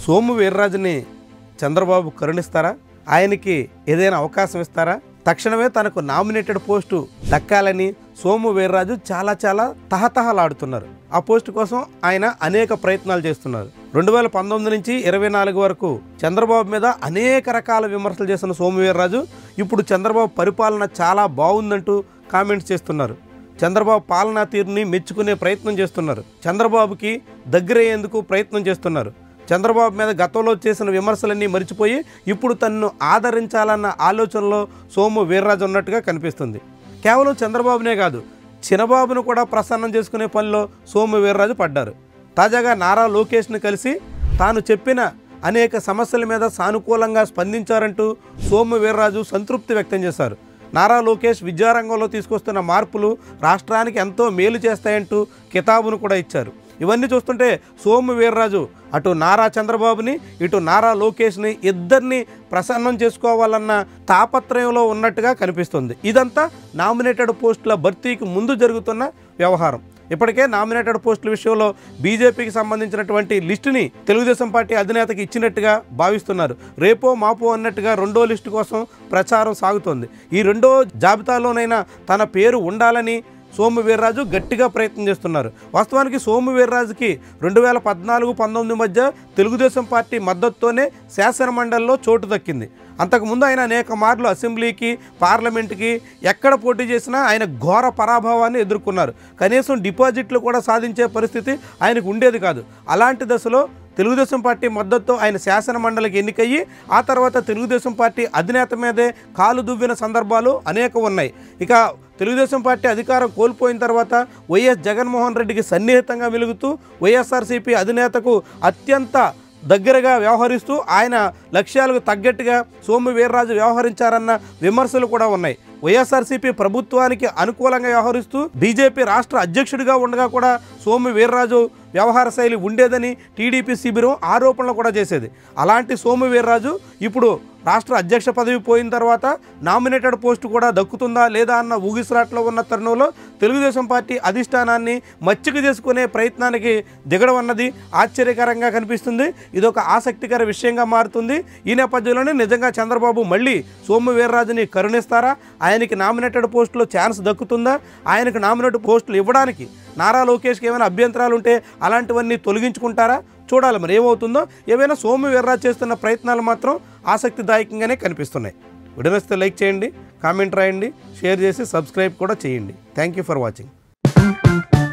సోము వీర్రాజుని చంద్రబాబు కరుణిస్తారా ఆయనకి ఏదైనా అవకాశం ఇస్తారా తక్షణమే తనకు నామినేటెడ్ పోస్టు దక్కాలని సోము వీర్రాజు చాలా చాలా తహతహలాడుతున్నారు ఆ పోస్టు కోసం ఆయన అనేక ప్రయత్నాలు చేస్తున్నారు రెండు వేల పంతొమ్మిది నుంచి ఇరవై నాలుగు వరకు చంద్రబాబు మీద అనేక రకాల విమర్శలు చేసిన సోము వీర్రాజు ఇప్పుడు చంద్రబాబు పరిపాలన చాలా బాగుందంటూ కామెంట్స్ చేస్తున్నారు చంద్రబాబు పాలనా తీరుని మెచ్చుకునే ప్రయత్నం చేస్తున్నారు చంద్రబాబుకి దగ్గరయ్యేందుకు ప్రయత్నం చేస్తున్నారు చంద్రబాబు మీద గతంలో చేసిన విమర్శలన్నీ మర్చిపోయి ఇప్పుడు తనను ఆదరించాలన్న ఆలోచనలో సోము వీర్రాజు ఉన్నట్టుగా కనిపిస్తుంది కేవలం చంద్రబాబునే కాదు చినబాబును కూడా ప్రసన్నం చేసుకునే పనిలో సోము వీర్రాజు పడ్డారు తాజాగా నారా లోకేష్ని కలిసి తాను చెప్పిన అనేక సమస్యల మీద సానుకూలంగా స్పందించారంటూ సోము వీర్రాజు సంతృప్తి వ్యక్తం చేశారు నారా లోకేష్ విద్యారంగంలో తీసుకొస్తున్న మార్పులు రాష్ట్రానికి ఎంతో మేలు చేస్తాయంటూ కితాబును కూడా ఇచ్చారు ఇవన్నీ చూస్తుంటే సోము వీర్రాజు అటు నారా చంద్రబాబుని ఇటు నారా లోకేష్ని ఇద్దరిని ప్రసన్నం చేసుకోవాలన్న తాపత్రయంలో ఉన్నట్టుగా కనిపిస్తుంది ఇదంతా నామినేటెడ్ పోస్టుల భర్తీకి ముందు జరుగుతున్న వ్యవహారం ఇప్పటికే నామినేటెడ్ పోస్టుల విషయంలో బీజేపీకి సంబంధించినటువంటి లిస్టుని తెలుగుదేశం పార్టీ అధినేతకి ఇచ్చినట్టుగా భావిస్తున్నారు రేపో మాపో అన్నట్టుగా రెండో లిస్టు కోసం ప్రచారం సాగుతోంది ఈ రెండో జాబితాలోనైనా తన పేరు ఉండాలని సోము వీర్రాజు గట్టిగా ప్రయత్నం చేస్తున్నారు వాస్తవానికి సోము వీర్రాజుకి రెండు వేల పద్నాలుగు పంతొమ్మిది మధ్య తెలుగుదేశం పార్టీ మద్దతుతోనే శాసనమండలిలో చోటు దక్కింది అంతకుముందు ఆయన అనేక మార్లు అసెంబ్లీకి పార్లమెంట్కి ఎక్కడ పోటీ చేసినా ఆయన ఘోర పరాభవాన్ని ఎదుర్కొన్నారు కనీసం డిపాజిట్లు కూడా సాధించే పరిస్థితి ఆయనకు ఉండేది కాదు అలాంటి దశలో తెలుగుదేశం పార్టీ మద్దతుతో ఆయన శాసన మండలికి ఎన్నికయ్యి ఆ తర్వాత తెలుగుదేశం పార్టీ అధినేత మీదే కాలు దువ్విన సందర్భాలు అనేక ఉన్నాయి ఇక తెలుగుదేశం పార్టీ అధికారం కోల్పోయిన తర్వాత వైఎస్ జగన్మోహన్ రెడ్డికి సన్నిహితంగా వెలుగుతూ వైఎస్ఆర్సీపీ అధినేతకు అత్యంత దగ్గరగా వ్యవహరిస్తూ ఆయన లక్ష్యాలకు తగ్గట్టుగా సోము వీర్రాజు వ్యవహరించారన్న విమర్శలు కూడా ఉన్నాయి వైఎస్ఆర్సీపీ ప్రభుత్వానికి అనుకూలంగా వ్యవహరిస్తూ బీజేపీ రాష్ట్ర అధ్యక్షుడిగా ఉండగా కూడా సోము వీర్రాజు వ్యవహార శైలి ఉండేదని టీడీపీ శిబిరం ఆరోపణలు కూడా చేసేది అలాంటి సోము వీర్రాజు ఇప్పుడు రాష్ట్ర అధ్యక్ష పదవి పోయిన తర్వాత నామినేటెడ్ పోస్టు కూడా దక్కుతుందా లేదా అన్న ఊగిసలాట్లో ఉన్న తరుణంలో తెలుగుదేశం పార్టీ అధిష్టానాన్ని మచ్చిక చేసుకునే ప్రయత్నానికి దిగడం అన్నది ఆశ్చర్యకరంగా కనిపిస్తుంది ఇది ఒక ఆసక్తికర విషయంగా మారుతుంది ఈ నేపథ్యంలోనే నిజంగా చంద్రబాబు మళ్ళీ సోము వీర్రాజుని కరుణిస్తారా ఆయనకి నామినేటెడ్ పోస్టులో ఛాన్స్ దక్కుతుందా ఆయనకు నామినేటెడ్ పోస్టులు ఇవ్వడానికి నారా లోకేష్కి ఏమైనా అభ్యంతరాలు ఉంటే అలాంటివన్నీ తొలగించుకుంటారా చూడాలి మరి ఏమవుతుందో ఏవైనా సోము వీర్రాజు చేస్తున్న ప్రయత్నాలు మాత్రం ఆసక్తిదాయకంగానే కనిపిస్తున్నాయి వీడియో నచ్చితే లైక్ చేయండి కామెంట్ రాయండి షేర్ చేసి సబ్స్క్రైబ్ కూడా చేయండి థ్యాంక్ యూ ఫర్ వాచింగ్